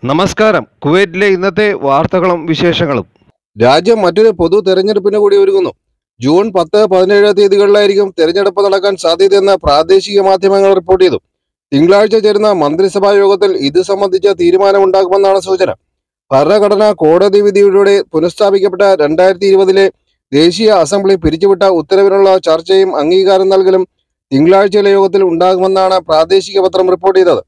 നമസ്കാരം കുവൈറ്റിലെ ഇന്നത്തെ വാർത്തകളും വിശേഷങ്ങളും രാജ്യം മറ്റൊരു പൊതു തെരഞ്ഞെടുപ്പിന് കൂടി ഒരുങ്ങുന്നു ജൂൺ പത്ത് പതിനേഴ് തീയതികളിലായിരിക്കും തെരഞ്ഞെടുപ്പ് നടക്കാൻ സാധ്യതയെന്ന് പ്രാദേശിക മാധ്യമങ്ങൾ റിപ്പോർട്ട് ചെയ്തു തിങ്കളാഴ്ച ചേരുന്ന മന്ത്രിസഭാ യോഗത്തിൽ ഇത് സംബന്ധിച്ച തീരുമാനമുണ്ടാകുമെന്നാണ് സൂചന ഭരണഘടനാ കോടതി വിധിയിലൂടെ പുനഃസ്ഥാപിക്കപ്പെട്ട രണ്ടായിരത്തി ഇരുപതിലെ ദേശീയ അസംബ്ലി പിരിച്ചുവിട്ട ഉത്തരവിനുള്ള ചർച്ചയും അംഗീകാരം നൽകലും തിങ്കളാഴ്ചയിലെ യോഗത്തിൽ ഉണ്ടാകുമെന്നാണ് പ്രാദേശിക പത്രം റിപ്പോർട്ട് ചെയ്തത്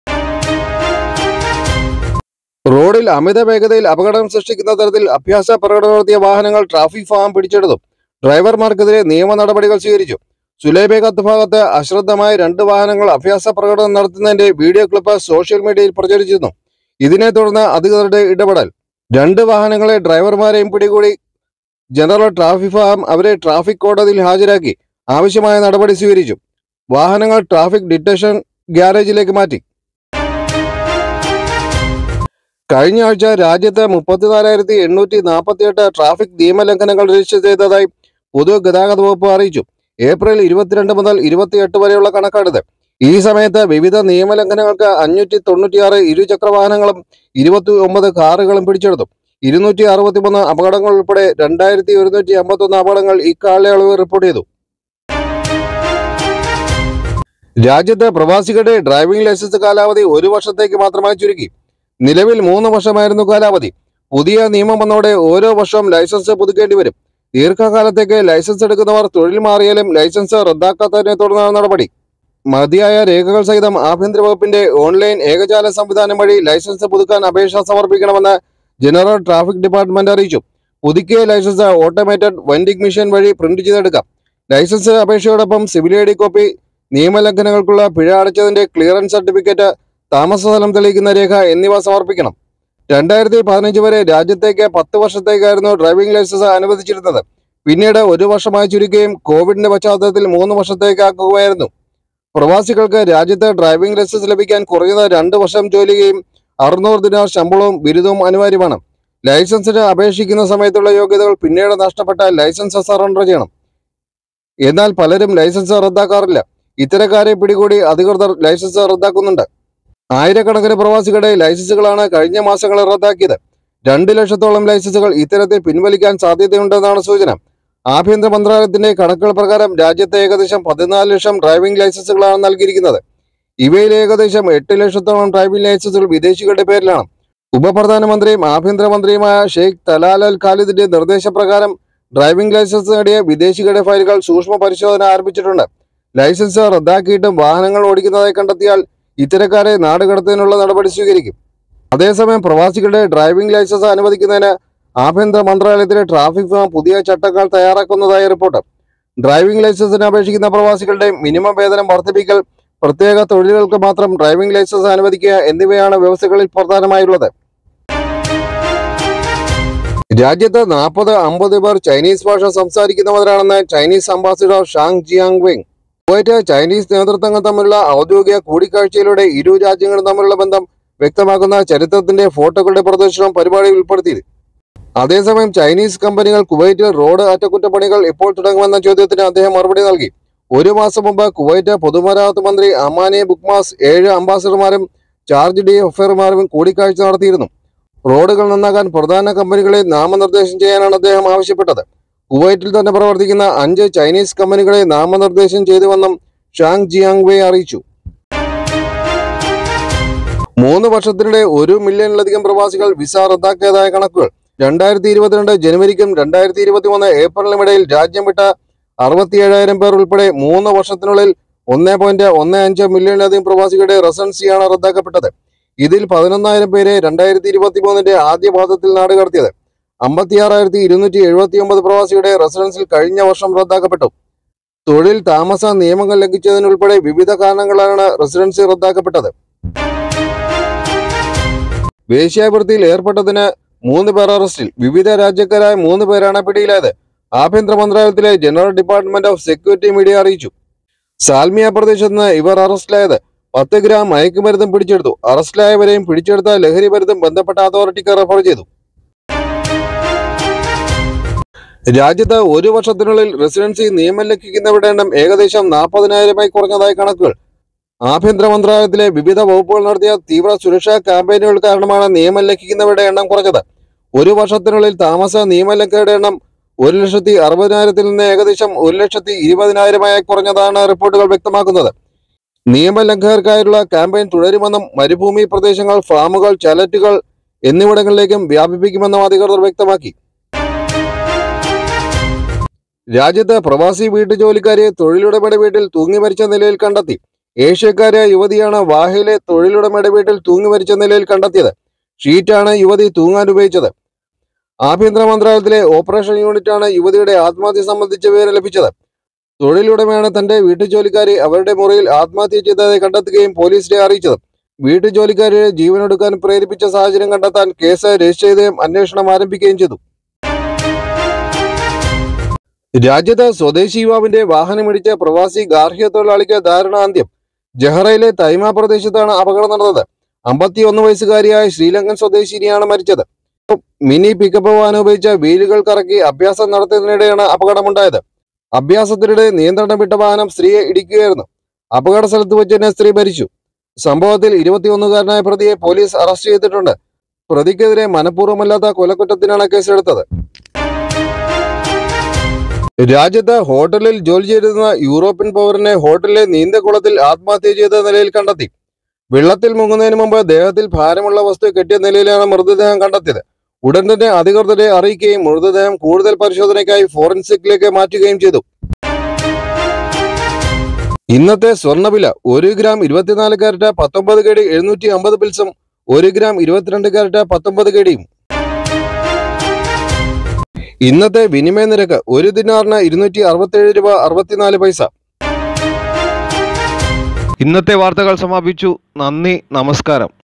റോഡിൽ അമിത വേഗതയിൽ അപകടം സൃഷ്ടിക്കുന്ന തരത്തിൽ അഭ്യാസ പ്രകടനം നടത്തിയ വാഹനങ്ങൾ ട്രാഫിക് ഫാം പിടിച്ചെടുത്തു ഡ്രൈവർമാർക്കെതിരെ നിയമ നടപടികൾ സ്വീകരിച്ചു സുലേബേഗത്ത് ഭാഗത്ത് അശ്രദ്ധമായ രണ്ട് വാഹനങ്ങൾ അഭ്യാസ പ്രകടനം നടത്തുന്നതിന്റെ വീഡിയോ ക്ലിപ്പ് സോഷ്യൽ മീഡിയയിൽ പ്രചരിച്ചിരുന്നു ഇതിനെ തുടർന്ന് അധികൃതരുടെ ഇടപെടൽ രണ്ട് വാഹനങ്ങളെ ഡ്രൈവർമാരെയും പിടികൂടി ജനറൽ ട്രാഫിക് ഫാം അവരെ ട്രാഫിക് കോടതിയിൽ ഹാജരാക്കി ആവശ്യമായ നടപടി സ്വീകരിച്ചു വാഹനങ്ങൾ ട്രാഫിക് ഡിറ്റക്ഷൻ ഗ്യാരേജിലേക്ക് മാറ്റി കഴിഞ്ഞ ആഴ്ച രാജ്യത്ത് മുപ്പത്തിനാലായിരത്തി എണ്ണൂറ്റി നാൽപ്പത്തിയെട്ട് ട്രാഫിക് നിയമലംഘനങ്ങൾ രജിസ്റ്റർ ചെയ്തതായി പൊതുഗതാഗത വകുപ്പ് അറിയിച്ചു ഏപ്രിൽ ഇരുപത്തിരണ്ട് മുതൽ ഇരുപത്തിയെട്ട് വരെയുള്ള കണക്കാണിത് ഈ സമയത്ത് വിവിധ നിയമലംഘനങ്ങൾക്ക് അഞ്ഞൂറ്റി തൊണ്ണൂറ്റിയാറ് ഇരുചക്ര വാഹനങ്ങളും ഇരുപത്തി ഒമ്പത് കാറുകളും പിടിച്ചെടുത്തു ഇരുന്നൂറ്റി അറുപത്തിമൂന്ന് അപകടങ്ങൾ ഉൾപ്പെടെ രണ്ടായിരത്തി ഒരുന്നൂറ്റി അമ്പത്തൊന്ന് അപകടങ്ങൾ ഇക്കാലയളവ് റിപ്പോർട്ട് ചെയ്തു രാജ്യത്ത് പ്രവാസികളുടെ ഡ്രൈവിംഗ് ലൈസൻസ് കാലാവധി ഒരു വർഷത്തേക്ക് മാത്രമായി ചുരുക്കി നിലവിൽ മൂന്ന് വർഷമായിരുന്നു കാലാവധി പുതിയ നിയമം വന്നതോടെ ഓരോ വർഷവും ലൈസൻസ് പുതുക്കേണ്ടി വരും ദീർഘകാലത്തേക്ക് ലൈസൻസ് എടുക്കുന്നവർ തൊഴിൽ മാറിയാലും ലൈസൻസ് റദ്ദാക്കാത്തതിനെ തുടർന്നാണ് നടപടി മതിയായ രേഖകൾ സഹിതം ആഭ്യന്തര വകുപ്പിന്റെ ഓൺലൈൻ ഏകജാല സംവിധാനം വഴി ലൈസൻസ് പുതുക്കാൻ അപേക്ഷ സമർപ്പിക്കണമെന്ന് ജനറൽ ട്രാഫിക് ഡിപ്പാർട്ട്മെന്റ് അറിയിച്ചു പുതുക്കിയ ലൈസൻസ് ഓട്ടോമേറ്റഡ് വെൻഡിംഗ് മെഷീൻ വഴി പ്രിന്റ് ചെയ്തെടുക്കാം ലൈസൻസ് അപേക്ഷയോടൊപ്പം സിവിൽ ഐ ഡി കോപ്പി നിയമലംഘനങ്ങൾക്കുള്ള പിഴ അടച്ചതിന്റെ ക്ലിയറൻസ് സർട്ടിഫിക്കറ്റ് താമസ സ്ഥലം തെളിയിക്കുന്ന രേഖ എന്നിവ സമർപ്പിക്കണം രണ്ടായിരത്തി പതിനഞ്ച് വരെ രാജ്യത്തേക്ക് പത്ത് വർഷത്തേക്കായിരുന്നു ഡ്രൈവിംഗ് ലൈസൻസ് അനുവദിച്ചിരുന്നത് പിന്നീട് ഒരു വർഷമായി ചുരുക്കുകയും കോവിഡിന്റെ പശ്ചാത്തലത്തിൽ മൂന്ന് വർഷത്തേക്കാക്കുകയായിരുന്നു പ്രവാസികൾക്ക് രാജ്യത്ത് ഡ്രൈവിംഗ് ലൈസൻസ് ലഭിക്കാൻ കുറഞ്ഞത് രണ്ട് വർഷം ജോലിയും അറുന്നൂറ് ദിനാർ ശമ്പളവും ബിരുദവും അനിവാര്യമാണ് ലൈസൻസിന് അപേക്ഷിക്കുന്ന സമയത്തുള്ള യോഗ്യതകൾ പിന്നീട് നഷ്ടപ്പെട്ട ലൈസൻസ് സറണ്ടർ ചെയ്യണം എന്നാൽ പലരും ലൈസൻസ് റദ്ദാക്കാറില്ല ഇത്തരക്കാരെ പിടികൂടി അധികൃതർ ലൈസൻസ് റദ്ദാക്കുന്നുണ്ട് ആയിരക്കണക്കിന് പ്രവാസികളുടെ ലൈസൻസുകളാണ് കഴിഞ്ഞ മാസങ്ങളിൽ റദ്ദാക്കിയത് രണ്ട് ലക്ഷത്തോളം ലൈസൻസുകൾ ഇത്തരത്തിൽ പിൻവലിക്കാൻ സാധ്യതയുണ്ടെന്നാണ് സൂചന ആഭ്യന്തര മന്ത്രാലയത്തിന്റെ കണക്കുകൾ പ്രകാരം രാജ്യത്ത് ഏകദേശം പതിനാല് ലക്ഷം ഡ്രൈവിംഗ് ലൈസൻസുകളാണ് നൽകിയിരിക്കുന്നത് ഇവയിൽ ഏകദേശം എട്ട് ലക്ഷത്തോളം ഡ്രൈവിംഗ് ലൈസൻസുകൾ വിദേശികളുടെ പേരിലാണ് ഉപപ്രധാനമന്ത്രിയും ആഭ്യന്തരമന്ത്രിയുമായ ഷെയ്ഖ് തലാൽ അൽ ഖാലിദിന്റെ നിർദ്ദേശപ്രകാരം ഡ്രൈവിംഗ് ലൈസൻസ് നേടിയ വിദേശികളുടെ ഫയലുകൾ സൂക്ഷ്മ പരിശോധന ആരംഭിച്ചിട്ടുണ്ട് ലൈസൻസ് റദ്ദാക്കിയിട്ടും വാഹനങ്ങൾ ഓടിക്കുന്നതായി കണ്ടെത്തിയാൽ ഇത്തരക്കാരെ നാടുകടത്തുന്നതിനുള്ള നടപടി സ്വീകരിക്കും അതേസമയം പ്രവാസികളുടെ ഡ്രൈവിംഗ് ലൈസൻസ് അനുവദിക്കുന്നതിന് ആഭ്യന്തര മന്ത്രാലയത്തിലെ ട്രാഫിക് ഫാം പുതിയ ചട്ടങ്ങൾ തയ്യാറാക്കുന്നതായി റിപ്പോർട്ട് ഡ്രൈവിംഗ് ലൈസൻസിന് അപേക്ഷിക്കുന്ന പ്രവാസികളുടെ മിനിമം വേതനം വർദ്ധിപ്പിക്കൽ പ്രത്യേക തൊഴിലുകൾക്ക് മാത്രം ഡ്രൈവിംഗ് ലൈസൻസ് അനുവദിക്കുക എന്നിവയാണ് വ്യവസ്ഥകളിൽ പ്രധാനമായുള്ളത് രാജ്യത്ത് നാൽപ്പത് അമ്പത് പേർ ചൈനീസ് ഭാഷ സംസാരിക്കുന്നവരാണെന്ന് Chinese ambassador Zhang Jianwei Kuwait Chinese നേതൃത്വങ്ങൾ തമ്മിലുള്ള ഔദ്യോഗിക കൂടിക്കാഴ്ചയിലൂടെ ഇരു രാജ്യങ്ങളും തമ്മിലുള്ള ബന്ധം വ്യക്തമാക്കുന്ന ചരിത്രത്തിന്റെ ഫോട്ടോകളുടെ പ്രദർശനം പരിപാടിയിൽ ഉൾപ്പെടുത്തി അതേസമയം ചൈനീസ് കമ്പനികൾ കുവൈറ്റിൽ റോഡ് അറ്റകുറ്റപ്പണികൾ എപ്പോൾ തുടങ്ങുമെന്ന ചോദ്യത്തിന് അദ്ദേഹം മറുപടി നൽകി ഒരു മാസം മുമ്പ് കുവൈറ്റ് പൊതുമരാമത്ത് മന്ത്രി അമാനെ ബുക്മാസ് ഏഴ് അംബാസഡർമാരും ചാർജ് ഡി ഒഫീസർമാരും കൂടിക്കാഴ്ച നടത്തിയിരുന്നു റോഡുകൾ നന്നാക്കാൻ പ്രധാന കമ്പനികളെ നാമനിർദ്ദേശം ചെയ്യാനാണ് അദ്ദേഹം ആവശ്യപ്പെട്ടത് കുവൈറ്റിൽ തന്നെ പ്രവർത്തിക്കുന്ന അഞ്ച് ചൈനീസ് കമ്പനികളെ നാമനിർദ്ദേശം ചെയ്തുവെന്നും ഷാങ് ജിയാങ് വേ അറിയിച്ചു മൂന്ന് വർഷത്തിനിടെ ഒരു മില്യണിലധികം പ്രവാസികൾ വിസ റദ്ദാക്കിയതായ കണക്കുകൾ രണ്ടായിരത്തി ഇരുപത്തിരണ്ട് ജനുവരിക്കും രണ്ടായിരത്തി ഇരുപത്തി മൂന്ന് ഏപ്രിലിനും ഇടയിൽ രാജ്യം വിട്ട അറുപത്തിയേഴായിരം പേർ ഉൾപ്പെടെ മൂന്ന് വർഷത്തിനുള്ളിൽ ഒന്ന് പോയിന്റ് ഒന്ന് അഞ്ച് മില്യണിലധികം പ്രവാസികളുടെ റെസിഡൻസിയാണ് റദ്ദാക്കപ്പെട്ടത് ഇതിൽ പതിനൊന്നായിരം പേരെ രണ്ടായിരത്തി ഇരുപത്തി മൂന്നിന്റെ ആദ്യ പാദത്തിൽ നാടുകടത്തിയത് അമ്പത്തിയാറായിരത്തി ഇരുന്നൂറ്റി എഴുപത്തി ഒമ്പത് പ്രവാസിയുടെ റെസിഡൻസിൽ കഴിഞ്ഞ വർഷം റദ്ദാക്കപ്പെട്ടു തൊഴിൽ താമസ നിയമങ്ങൾ ലംഘിച്ചതിനുൾപ്പെടെ വിവിധ കാരണങ്ങളാണ് റെസിഡൻസി റദ്ദാക്കപ്പെട്ടത് വേശ്യാവൃത്തിയിൽ ഏർപ്പെട്ടതിന് മൂന്ന് പേർ അറസ്റ്റിൽ വിവിധ രാജ്യക്കാരായ മൂന്ന് പേരാണ് പിടിയിലായത് ആഭ്യന്തര മന്ത്രാലയത്തിലെ general department of security media അറിയിച്ചു സാൽമിയ പ്രദേശത്ത് നിന്ന് ഇവർ അറസ്റ്റിലായത് പത്ത് ഗ്രാം മയക്കുമരുന്നും പിടിച്ചെടുത്തു അറസ്റ്റിലായവരെയും പിടിച്ചെടുത്ത ലഹരി മരുന്നും ബന്ധപ്പെട്ട അതോറിറ്റിക്ക് റെഫർ ചെയ്തു രാജ്യത്ത് ഒരു വർഷത്തിനുള്ളിൽ റെസിഡൻസി നിയമം ലംഘിക്കുന്നവരുടെ എണ്ണം ഏകദേശം നാൽപ്പതിനായിരമായി കുറഞ്ഞതായി കണക്കുകൾ ആഭ്യന്തര മന്ത്രാലയത്തിലെ വിവിധ വകുപ്പുകൾ നടത്തിയ തീവ്ര സുരക്ഷാ ക്യാമ്പയിനുകൾ കാരണമാണ് നിയമം ലംഘിക്കുന്നവരുടെ എണ്ണം കുറഞ്ഞത് ഒരു വർഷത്തിനുള്ളിൽ താമസ നിയമലംഘകരുടെ എണ്ണം ഒരു ലക്ഷത്തി അറുപതിനായിരത്തിൽ നിന്ന് ഏകദേശം ഒരു ലക്ഷത്തി ഇരുപതിനായിരമായി കുറഞ്ഞതാണ് റിപ്പോർട്ടുകൾ വ്യക്തമാക്കുന്നത് നിയമലംഘകർക്കായുള്ള ക്യാമ്പയിൻ തുടരുമെന്നും മരുഭൂമി പ്രദേശങ്ങൾ ഫാമുകൾ ചലറ്റുകൾ എന്നിവിടങ്ങളിലേക്കും വ്യാപിപ്പിക്കുമെന്നും അധികൃതർ വ്യക്തമാക്കി രാജ്യത്ത് പ്രവാസി വീട്ടുജോലിക്കാരെ തൊഴിലുടമയുടെ വീട്ടിൽ തൂങ്ങി മരിച്ച നിലയിൽ കണ്ടെത്തി ഏഷ്യക്കാരായ യുവതിയാണ് വാഹയിലെ തൊഴിലുടമയുടെ വീട്ടിൽ തൂങ്ങി മരിച്ച നിലയിൽ കണ്ടെത്തിയത് ഷീറ്റാണ് യുവതി തൂങ്ങാൻ ഉപയോഗിച്ചത് ആഭ്യന്തര മന്ത്രാലയത്തിലെ ഓപ്പറേഷൻ യൂണിറ്റാണ് യുവതിയുടെ ആത്മഹത്യ സംബന്ധിച്ച വിവരം ലഭിച്ചത് തൊഴിലുടമയാണ് തന്റെ വീട്ടുജോലിക്കാരെ അവരുടെ മുറിയിൽ ആത്മഹത്യ ചെയ്തതായി കണ്ടെത്തുകയും പോലീസിനെ അറിയിച്ചത് വീട്ടുജോലിക്കാരെ ജീവനൊടുക്കാൻ പ്രേരിപ്പിച്ച സാഹചര്യം കണ്ടെത്താൻ കേസ് രജിസ്റ്റർ ചെയ്യുകയും അന്വേഷണം ആരംഭിക്കുകയും ചെയ്തു രാജ്യത്ത് സ്വദേശി യുവാവിന്റെ വാഹനമിടിച്ച് പ്രവാസി ഗാർഹിക തൊഴിലാളിക്ക് ദാരുണാന്ത്യം ജഹറയിലെ തൈമ പ്രദേശത്താണ് അപകടം നടന്നത് അമ്പത്തിയൊന്ന് വയസ്സുകാരിയായ ശ്രീലങ്കൻ സ്വദേശിനിയാണ് മരിച്ചത് മിനി പിക്കപ്പ് വാഹനം ഉപയോഗിച്ച് വീലുകൾ കറക്കി അഭ്യാസം നടത്തുന്നതിനിടെയാണ് അപകടമുണ്ടായത് അഭ്യാസത്തിനിടെ നിയന്ത്രണം വിട്ട വാഹനം സ്ത്രീയെ ഇടിക്കുകയായിരുന്നു അപകട സ്ഥലത്ത് വെച്ച് തന്നെ സ്ത്രീ മരിച്ചു സംഭവത്തിൽ ഇരുപത്തിയൊന്നുകാരനായ പ്രതിയെ പോലീസ് അറസ്റ്റ് ചെയ്തിട്ടുണ്ട് പ്രതിക്കെതിരെ മനഃപൂർവ്വമല്ലാത്ത കൊലക്കുറ്റത്തിനാണ് കേസെടുത്തത് രാജ്യത്ത് ഹോട്ടലിൽ ജോലി ചെയ്തിരുന്ന യൂറോപ്യൻ പൗരനെ ഹോട്ടലിലെ നീന്തക്കുളത്തിൽ ആത്മഹത്യ ചെയ്ത നിലയിൽ കണ്ടെത്തി വെള്ളത്തിൽ മുങ്ങുന്നതിന് മുമ്പ് ദേഹത്തിൽ ഭാരമുള്ള വസ്തു കെട്ടിയ നിലയിലാണ് മൃതദേഹം കണ്ടെത്തിയത് ഉടൻ തന്നെ അധികൃതരെ അറിയിക്കുകയും മൃതദേഹം കൂടുതൽ പരിശോധനയ്ക്കായി ഫോറൻസിക്കിലേക്ക് മാറ്റുകയും ചെയ്തു ഇന്നത്തെ സ്വർണ്ണവില ഒരു ഗ്രാം ഇരുപത്തിനാല് കാരറ്റ് പത്തൊമ്പത് കേടി എഴുന്നൂറ്റി അമ്പത് പിൽസും ഒരു ഗ്രാം ഇരുപത്തിരണ്ട് കാരറ്റ് പത്തൊമ്പത് കേടിയും ഇന്നത്തെ വിനിമയ നിരക്ക് ഒരു ദിനാറിന് ഇരുന്നൂറ്റി അറുപത്തേഴ് രൂപ അറുപത്തിനാല് പൈസ ഇന്നത്തെ വാർത്തകൾ സമാപിച്ചു നന്ദി നമസ്കാരം